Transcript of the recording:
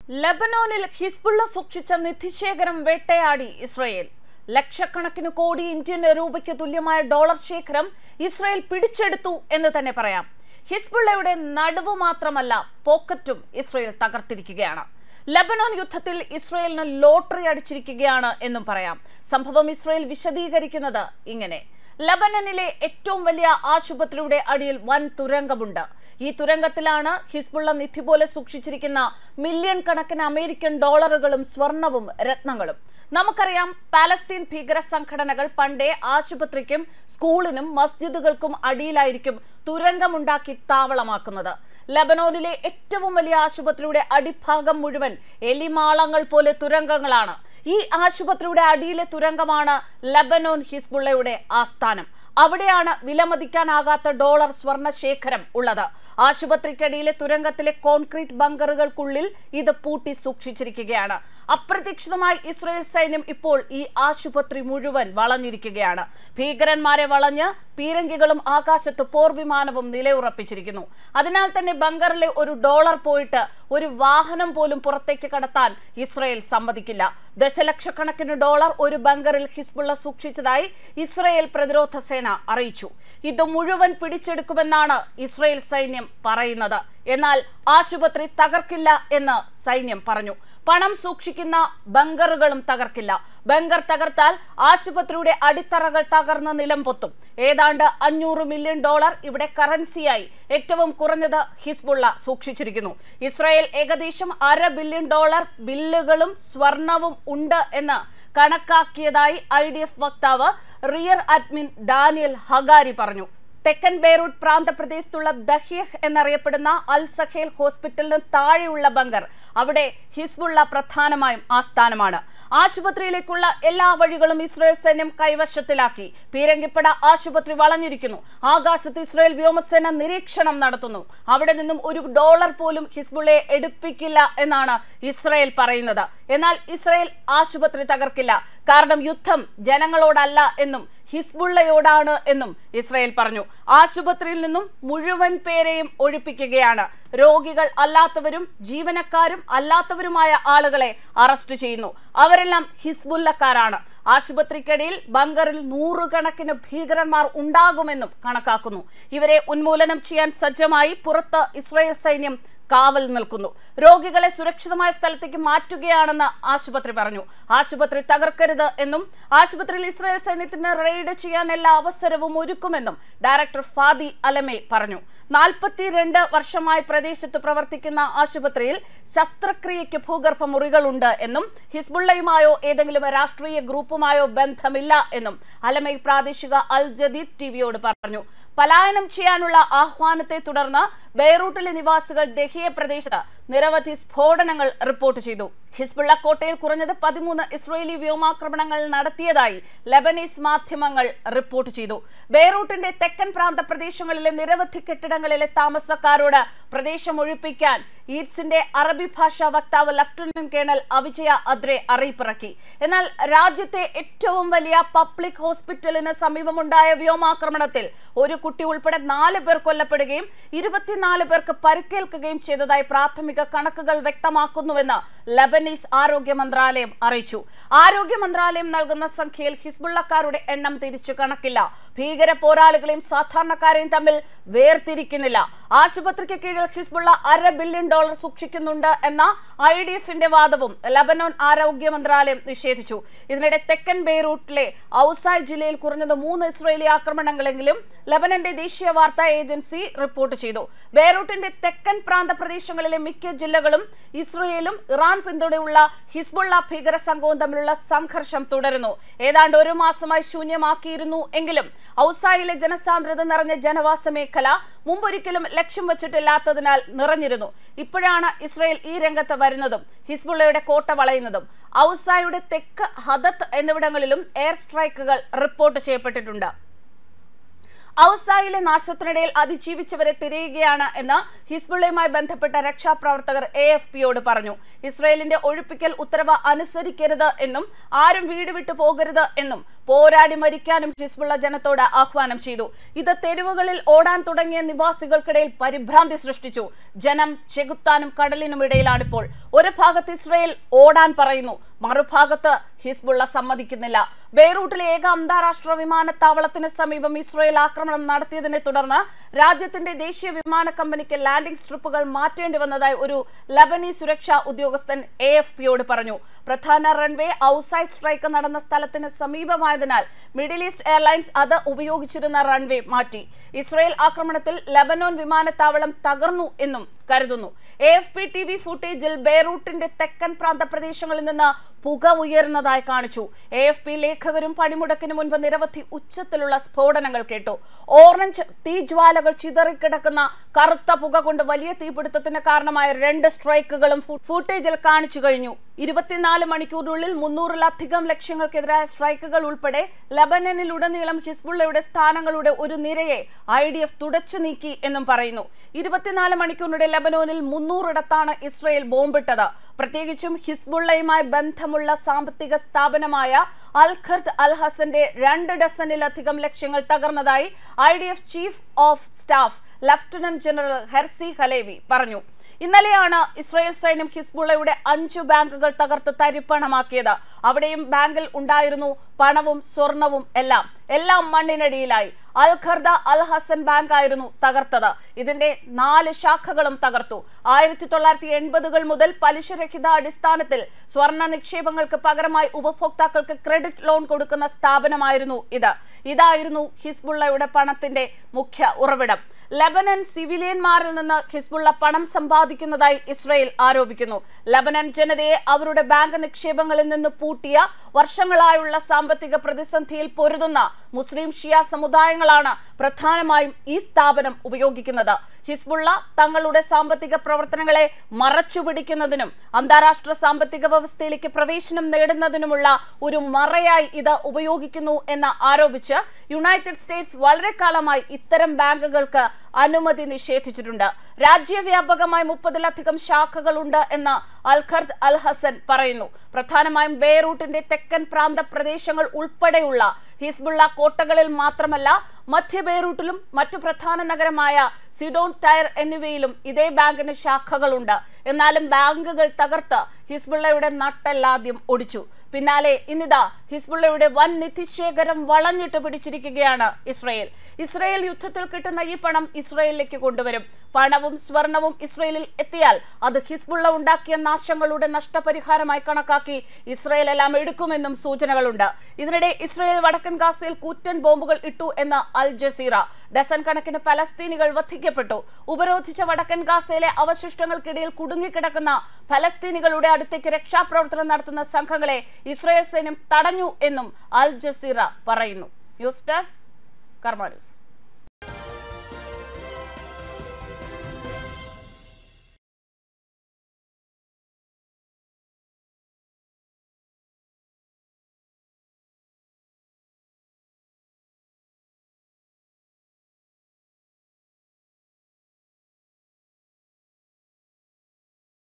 ലബനോനിൽ Hezbollah സൂക്ഷിച്ച നിധിശേഖരം വേട്ടയാടി Israel ലക്ഷക്കണക്കിന് കോടി ഇന്ത്യൻ രൂപയ്ക്ക് തുല്യമായ ഡോളർ ശേഖരം ഇസ്രയേൽ പിടിച്ചെടുത്തു എന്ന് തന്നെ പറയാം ഹിസ്ബുള്ളയുടെ നടുവ് മാത്രമല്ല പോക്കറ്റും ഇസ്രയേൽ തകർത്തിരിക്കുകയാണ് ലബനോൻ യുദ്ധത്തിൽ ഇസ്രയേലിന് ലോട്ടറി അടിച്ചിരിക്കുകയാണ് എന്നും പറയാം സംഭവം ഇസ്രയേൽ വിശദീകരിക്കുന്നത് ഇങ്ങനെ ലബനനിലെ ഏറ്റവും വലിയ ആശുപത്രിയുടെ അടിയിൽ വൻ തുരങ്കമുണ്ട് ഈ തുരങ്കത്തിലാണ് ഹിസ്ബുള്ള നിധി പോലെ സൂക്ഷിച്ചിരിക്കുന്ന മില്യൺ കണക്കിന് അമേരിക്കൻ ഡോളറുകളും സ്വർണവും രത്നങ്ങളും നമുക്കറിയാം പാലസ്തീൻ ഭീകര സംഘടനകൾ പണ്ടേ ആശുപത്രിക്കും സ്കൂളിനും മസ്ജിദുകൾക്കും അടിയിലായിരിക്കും തുരങ്കമുണ്ടാക്കി താവളമാക്കുന്നത് ലബനോനിലെ ഏറ്റവും വലിയ ആശുപത്രിയുടെ അടിഭാഗം മുഴുവൻ എലിമാളങ്ങൾ പോലെ തുരങ്കങ്ങളാണ് ഈ ആശുപത്രിയുടെ അടിയിലെ തുരങ്കമാണ് ലബനോൻ ഹിസ്ബുള്ളയുടെ ആസ്ഥാനം അവിടെയാണ് വിലമതിക്കാനാകാത്ത ഡോളർ സ്വർണ ശേഖരം ഉള്ളത് ആശുപത്രിക്കടിയിലെ തുരങ്കത്തിലെ കോൺക്രീറ്റ് ബങ്കറുകൾക്കുള്ളിൽ ഇത് പൂട്ടി സൂക്ഷിച്ചിരിക്കുകയാണ് അപ്രതീക്ഷിതമായി ഇസ്രയേൽ സൈന്യം ഇപ്പോൾ ഈ ആശുപത്രി മുഴുവൻ വളഞ്ഞിരിക്കുകയാണ് ഭീകരന്മാരെ വളഞ്ഞ് പീരങ്കികളും ആകാശത്ത് പോർവിമാനവും നിലയുറപ്പിച്ചിരിക്കുന്നു അതിനാൽ തന്നെ ബങ്കറിലെ ഒരു ഡോളർ പോയിട്ട് ഒരു വാഹനം പോലും പുറത്തേക്ക് കടത്താൻ ഇസ്രയേൽ സമ്മതിക്കില്ല ദശലക്ഷക്കണക്കിന് ഡോളർ ഒരു ബങ്കറിൽ ഹിസ്ബുള്ള സൂക്ഷിച്ചതായി ഇസ്രയേൽ പ്രതിരോധ സേന അറിയിച്ചു ഇത് മുഴുവൻ പിടിച്ചെടുക്കുമെന്നാണ് ഇസ്രയേൽ സൈന്യം പറയുന്നത് എന്നാൽ ആശുപത്രി തകർക്കില്ല എന്ന് സൈന്യം പറഞ്ഞു പണം സൂക്ഷിക്കുന്ന ബങ്കറുകളും തകർക്കില്ല ബങ്കർ തകർത്താൽ ആശുപത്രിയുടെ അടിത്തറകൾ തകർന്ന് നിലം പൊത്തും ഏതാണ്ട് അഞ്ഞൂറ് മില്യൺ ഡോളർ ഇവിടെ കറൻസിയായി ഏറ്റവും കുറഞ്ഞത് ഹിസ്ബുള്ള സൂക്ഷിച്ചിരിക്കുന്നു ഇസ്രായേൽ ഏകദേശം അര ബില്യൺ ഡോളർ ബില്ലുകളും സ്വർണവും ഉണ്ട് എന്ന് കണക്കാക്കിയതായി ഐ ഡി എഫ് വക്താവ് റിയർ അഡ്മിൻ ഡാനിയൽ ഹഗാരി പറഞ്ഞു തെക്കൻ ബെയ്റൂട്ട് പ്രാന്തപ്രദേശത്തുള്ള ദഹിയഹ് എന്നറിയപ്പെടുന്ന അൽ സഖേൽ ഹോസ്പിറ്റലിന് താഴെയുള്ള ബങ്കർ അവിടെ ഹിസ്ബുള്ള പ്രധാനമായും ആസ്ഥാനമാണ് ആശുപത്രിയിലേക്കുള്ള എല്ലാ വഴികളും ഇസ്രായേൽ സൈന്യം കൈവശത്തിലാക്കി പീരങ്കിപ്പട ആശുപത്രി വളഞ്ഞിരിക്കുന്നു ആകാശത്ത് ഇസ്രായേൽ വ്യോമസേന നിരീക്ഷണം നടത്തുന്നു അവിടെ നിന്നും ഒരു ഡോളർ പോലും ഹിസ്ബുള്ളയെ എടുപ്പിക്കില്ല എന്നാണ് ഇസ്രായേൽ പറയുന്നത് എന്നാൽ ഇസ്രായേൽ ആശുപത്രി തകർക്കില്ല കാരണം യുദ്ധം ജനങ്ങളോടല്ല എന്നും ഹിസ്ബുള്ളയോടാണ് എന്നും ഇസ്രായേൽ പറഞ്ഞു ആശുപത്രിയിൽ നിന്നും മുഴുവൻ പേരെയും ഒഴിപ്പിക്കുകയാണ് രോഗികൾ അല്ലാത്തവരും ജീവനക്കാരും അല്ലാത്തവരുമായ ആളുകളെ അറസ്റ്റ് ചെയ്യുന്നു അവരെല്ലാം ഹിസ്ബുല്ലക്കാരാണ് ആശുപത്രിക്കടിയിൽ ബങ്കറിൽ നൂറുകണക്കിന് ഭീകരന്മാർ ഉണ്ടാകുമെന്നും കണക്കാക്കുന്നു ഇവരെ ഉന്മൂലനം ചെയ്യാൻ സജ്ജമായി പുറത്ത് ഇസ്രായേൽ സൈന്യം കാവൽ നിൽക്കുന്നു രോഗികളെ സുരക്ഷിതമായ സ്ഥലത്തേക്ക് മാറ്റുകയാണെന്ന് ആശുപത്രി പറഞ്ഞു ആശുപത്രി തകർക്കരുത് എന്നും ആശുപത്രിയിൽ ഇസ്രായേൽ സൈന്യത്തിന് റെയ്ഡ് ചെയ്യാൻ എല്ലാ അവസരവും ഒരുക്കുമെന്നും ഡയറക്ടർ ഫാദി അലമെ പറഞ്ഞു നാൽപ്പത്തിരണ്ട് വർഷമായി പ്രദേശത്ത് പ്രവർത്തിക്കുന്ന ആശുപത്രിയിൽ ശസ്ത്രക്രിയയ്ക്ക് ഭൂഗർഭ മുറികളുണ്ട് എന്നും ഹിസ്ബുള്ളയുമായോ ഏതെങ്കിലും രാഷ്ട്രീയ ഗ്രൂപ്പുമായോ ബന്ധമില്ല എന്നും അലമെ പ്രാദേശിക അൽ ജദീദ് ടിവിയോട് പറഞ്ഞു പലായനം ചെയ്യാനുള്ള ആഹ്വാനത്തെ തുടർന്ന് ബെയ്റൂട്ടിലെ നിവാസികൾ ദഹിയ പ്രദേശത്ത് നിരവധി സ്ഫോടനങ്ങൾ റിപ്പോർട്ട് ചെയ്തു ഹിസ്ബുള്ള കോട്ടയിൽ കുറഞ്ഞത് പതിമൂന്ന് ഇസ്രയേലി വ്യോമാക്രമണങ്ങൾ നടത്തിയതായി ലബനീസ് മാധ്യമങ്ങൾ റിപ്പോർട്ട് ചെയ്തു ബെയ്റൂട്ടിന്റെ തെക്കൻ പ്രാന്ത പ്രദേശങ്ങളിലെ നിരവധി കെട്ടിടങ്ങളിലെ താമസക്കാരോട് പ്രദേശം ഒഴിപ്പിക്കാൻ ഈഡ്സിന്റെ അറബി ഭാഷാ വക്താവ് ലഫ്റ്റനന്റ് കേണൽ അവിജയ അദ്രെ അറിയിപ്പിറക്കി എന്നാൽ രാജ്യത്തെ ഏറ്റവും വലിയ പബ്ലിക് ഹോസ്പിറ്റലിന് സമീപമുണ്ടായ വ്യോമാക്രമണത്തിൽ ഒരു കുട്ടി ഉൾപ്പെടെ നാല് പേർ കൊല്ലപ്പെടുകയും ഇരുപത്തിനാല് പേർക്ക് പരിക്കേൽക്കുകയും ചെയ്തതായി പ്രാഥമിക കണക്കുകൾ വ്യക്തമാക്കുന്നുവെന്ന് ലബനീസ് ആരോഗ്യ മന്ത്രാലയം അറിയിച്ചു ആരോഗ്യ മന്ത്രാലയം നൽകുന്ന സംഖ്യയിൽ ഹിസ്ബുള്ളക്കാരുടെ എണ്ണം തിരിച്ചു കണക്കില്ല ഭീകര പോരാളികളെയും സാധാരണക്കാരെയും തമ്മിൽ വേർതിരിക്കുന്നില്ല ആശുപത്രിക്ക് കീഴിൽ ഹിസ്ബുള്ള അര ബില്യൺ ഡോളർ സൂക്ഷിക്കുന്നുണ്ട് എന്ന ഐ ഡി എഫിന്റെ വാദവും ലബനോൻ ആരോഗ്യ മന്ത്രാലയം നിഷേധിച്ചു ഇതിനിടെ തെക്കൻ ബെയ്റൂട്ടിലെ ഔസായ് ജില്ലയിൽ കുറഞ്ഞത് മൂന്ന് ഇസ്രയേലി ആക്രമണങ്ങളെങ്കിലും ലബനന്റെ ദേശീയ വാർത്താ ഏജൻസി റിപ്പോർട്ട് ചെയ്തു ബെയ്റൂട്ടിന്റെ തെക്കൻ പ്രാന്ത പ്രദേശങ്ങളിലെ മിക്ക ജില്ലകളും ഇസ്രയേലും ഇറാൻ പിന്തുണയുള്ള ഹിസ്ബുള്ള ഭീകര സംഘവും തമ്മിലുള്ള സംഘർഷം തുടരുന്നു ഏതാണ്ട് ഒരു മാസമായി ശൂന്യമാക്കിയിരുന്നു എങ്കിലും ഔസായിലെ ജനസാന്ദ്രത നിറഞ്ഞ ജനവാസ മേഖല മുമ്പൊരിക്കലും ലക്ഷ്യം വെച്ചിട്ടില്ലാത്തതിനാൽ നിറഞ്ഞിരുന്നു ഇപ്പോഴാണ് ഇസ്രയേൽ ഈ രംഗത്ത് വരുന്നതും ഹിസ്ബുള്ളയുടെ കോട്ട വളയുന്നതും ഔസായുടെ തെക്ക് ഹദത്ത് എന്നിവിടങ്ങളിലും എയർ സ്ട്രൈക്കുകൾ റിപ്പോർട്ട് ചെയ്യപ്പെട്ടിട്ടുണ്ട് ഔസായിലെ നാശത്തിനിടയിൽ അതിജീവിച്ചവരെ തിരയുകയാണ് എന്ന് ഹിസ്ബുള്ളയുമായി ബന്ധപ്പെട്ട രക്ഷാപ്രവർത്തകർ എ എഫ് പിയോട് പറഞ്ഞു ഇസ്രയേലിന്റെ ഒഴിപ്പിക്കൽ ഉത്തരവ് അനുസരിക്കരുത് എന്നും ആരും വീട് വിട്ടു പോകരുത് എന്നും പോരാടി മരിക്കാനും ഹിസ്ബുള്ള ജനത്തോട് ആഹ്വാനം ചെയ്തു ഇത് തെരുവുകളിൽ ഓടാൻ തുടങ്ങിയ നിവാസികൾക്കിടയിൽ പരിഭ്രാന്തി സൃഷ്ടിച്ചു ജനം ചെകുത്താനും കടലിനും ഇടയിലാണിപ്പോൾ ഒരു ഭാഗത്ത് ഇസ്രയേൽ ഓടാൻ പറയുന്നു മറുഭാഗത്ത് ഹിസ്ബുള്ള സമ്മതിക്കുന്നില്ല ബെയ്റൂട്ടിലെ ഏക അന്താരാഷ്ട്ര വിമാനത്താവളത്തിന് സമീപം ഇസ്രയേൽ ആക്രമണം നടത്തിയതിനെ തുടർന്ന് രാജ്യത്തിന്റെ ദേശീയ വിമാന കമ്പനിക്ക് ലാൻഡിംഗ് സ്ട്രിപ്പുകൾ മാറ്റേണ്ടി വന്നതായി ഒരു ലബനി സുരക്ഷാ ഉദ്യോഗസ്ഥൻ എ എഫ് പിയോട് പറഞ്ഞു പ്രധാന റൺവേ ഔസൈഡ് സ്ട്രൈക്ക് നടന്ന സ്ഥലത്തിന് സമീപമായതിനാൽ മിഡിൽ ഈസ്റ്റ് എയർലൈൻസ് അത് ഉപയോഗിച്ചിരുന്ന റൺവേ മാറ്റി ഇസ്രയേൽ ആക്രമണത്തിൽ ലബനോൻ വിമാനത്താവളം തകർന്നു എന്നും കരുതുന്നു A F P T V ഫുട്ടേജിൽ ബെയ്റൂട്ടിന്റെ തെക്കൻ പ്രാന്ത പ്രദേശങ്ങളിൽ നിന്ന് പുക ഉയർന്നതായി കാണിച്ചു എ എഫ് പി ലേഖകരും പണിമുടക്കിന് മുൻപ് നിരവധി ഉച്ചത്തിലുള്ള സ്ഫോടനങ്ങൾ കേട്ടു ഓറഞ്ച് തീജ്വാലകൾ ചിതറിക്കിടക്കുന്ന കറുത്ത പുക കൊണ്ട് വലിയ തീപിടുത്തത്തിന് കാരണമായ രണ്ട് സ്ട്രൈക്കുകളും ഫു- ഫുട്ടേജിൽ കാണിച്ചു കഴിഞ്ഞു ഇരുപത്തിനാല് മണിക്കൂറിനുള്ളിൽ മുന്നൂറിലധികം ലക്ഷ്യങ്ങൾക്കെതിരായ സ്ട്രൈക്കുകൾ ഉൾപ്പെടെ ലബനനിലുടനീളം ഹിസ്ബുള്ളയുടെ സ്ഥാനങ്ങളുടെ ഒരു നിരയെ ഐ ഡി എഫ് തുടച്ചു നീക്കി എന്നും പറയുന്നു ഇരുപത്തിനാല് മണിക്കൂറിനിടെ ലബനോനിൽ മുന്നൂറിടത്താണ് ഇസ്രയേൽ ബോംബിട്ടത് പ്രത്യേകിച്ചും ഹിസ്ബുള്ളയുമായി ബന്ധമുള്ള സാമ്പത്തിക സ്ഥാപനമായ അൽ ഖർദ് അൽ ഹസന്റെ രണ്ട് ഡസനിലധികം ലക്ഷ്യങ്ങൾ തകർന്നതായി I D F chief of staff lieutenant general Herzi Halevi പറഞ്ഞു ഇന്നലെയാണ് ഇസ്രായേൽ സൈന്യം ഹിസ്ബുള്ളയുടെ അഞ്ചു ബാങ്കുകൾ തകർത്ത് തരിപ്പണമാക്കിയത് അവിടെയും ബാങ്കിൽ ഉണ്ടായിരുന്നു പണവും സ്വർണവും എല്ലാം എല്ലാം മണ്ണിനടിയിലായി അൽ ഖർദ അൽ ഹസൻ ബാങ്ക് ആയിരുന്നു തകർത്തത് ഇതിന്റെ നാല് ശാഖകളും തകർത്തു ആയിരത്തി തൊള്ളായിരത്തി എൺപതുകൾ മുതൽ പലിശരഹിത അടിസ്ഥാനത്തിൽ സ്വർണ്ണ നിക്ഷേപങ്ങൾക്ക് പകരമായി ഉപഭോക്താക്കൾക്ക് ക്രെഡിറ്റ് ലോൺ കൊടുക്കുന്ന സ്ഥാപനമായിരുന്നു ഇത് ഇതായിരുന്നു ഹിസ്ബുള്ളയുടെ പണത്തിന്റെ മുഖ്യ ഉറവിടം ലബനൻ സിവിലിയന്മാരിൽ നിന്ന് ഹിസ്ബുള്ള പണം സമ്പാദിക്കുന്നതായി ഇസ്രയേൽ ആരോപിക്കുന്നു ലബനൻ ജനതയെ അവരുടെ ബാങ്ക് നിക്ഷേപങ്ങളിൽ നിന്ന് പൂട്ടിയ വർഷങ്ങളായുള്ള സാമ്പത്തിക പ്രതിസന്ധിയിൽ പൊരുതുന്ന മുസ്ലിം ഷിയ സമുദായങ്ങളാണ് പ്രധാനമായും ഈ സ്ഥാപനം ഉപയോഗിക്കുന്നത് ഹിസ്ബുള്ള തങ്ങളുടെ സാമ്പത്തിക പ്രവർത്തനങ്ങളെ മറച്ചുപിടിക്കുന്നതിനും അന്താരാഷ്ട്ര സാമ്പത്തിക വ്യവസ്ഥയിലേക്ക് പ്രവേശനം നേടുന്നതിനുമുള്ള ഒരു മറയായി ഇത് ഉപയോഗിക്കുന്നു എന്ന് ആരോപിച്ച് യുണൈറ്റഡ് സ്റ്റേറ്റ്സ് വളരെ കാലമായി ഇത്തരം ബാങ്കുകൾക്ക് അനുമതി നിഷേധിച്ചിട്ടുണ്ട് രാജ്യവ്യാപകമായി മുപ്പതിലധികം ശാഖകളുണ്ട് എന്ന് അൽഖർദ് അൽ ഹസൻ പറയുന്നു പ്രധാനമായും ബെയ്റൂട്ടിന്റെ തെക്കൻ പ്രാന്ത പ്രദേശങ്ങൾ ഉൾപ്പെടെയുള്ള ഹിസ്ബുള്ള കോട്ടകളിൽ മാത്രമല്ല മധ്യ ബെയ്റൂട്ടിലും മറ്റു പ്രധാന നഗരമായ സിഡോൺ ടയർ എന്നിവയിലും ഇതേ ബാങ്കിന് ശാഖകളുണ്ട് എന്നാലും ബാങ്കുകൾ തകർത്ത് ഹിസ്ബുള്ളയുടെ നട്ടെല്ലാദ്യം ഒടിച്ചു പിന്നാലെ ഇന്നിതാ ഹിസ്ബുള്ളയുടെ വൻ നിധിശേഖരം വളഞ്ഞിട്ട് പിടിച്ചിരിക്കുകയാണ് ഇസ്രയേൽ ഇസ്രയേൽ യുദ്ധത്തിൽ കിട്ടുന്ന ഈ പണം ഇസ്രയേലിലേക്ക് കൊണ്ടുവരും പണവും സ്വർണവും ഇസ്രയേലിൽ എത്തിയാൽ അത് ഹിസ്ബുള്ള ഉണ്ടാക്കിയ നാശങ്ങളുടെ നഷ്ടപരിഹാരമായി കണക്കാക്കി ഇസ്രയേൽ എല്ലാം എടുക്കുമെന്നും സൂചനകളുണ്ട് ഇതിനിടെ ഇസ്രയേൽ വടക്കൻ ഗാസയിൽ കൂറ്റൻ ബോംബുകൾ ഇട്ടു എന്ന് അൽ ജസീറ ഡസൻ കണക്കിന് പലസ്തീനികൾ വധിക്കപ്പെട്ടു ഉപരോധിച്ച വടക്കൻ ഗാസയിലെ അവശിഷ്ടങ്ങൾക്കിടയിൽ കുടുങ്ങിക്കിടക്കുന്ന ഫലസ്തീനികളുടെ അടുത്തേക്ക് രക്ഷാപ്രവർത്തനം നടത്തുന്ന സംഘങ്ങളെ ഇസ്രായേൽ സൈന്യം തടഞ്ഞു എന്നും അൽ ജസീറ പറയുന്നു ന്യൂസ് ഡെസ്ക് കർമ്മ ന്യൂസ്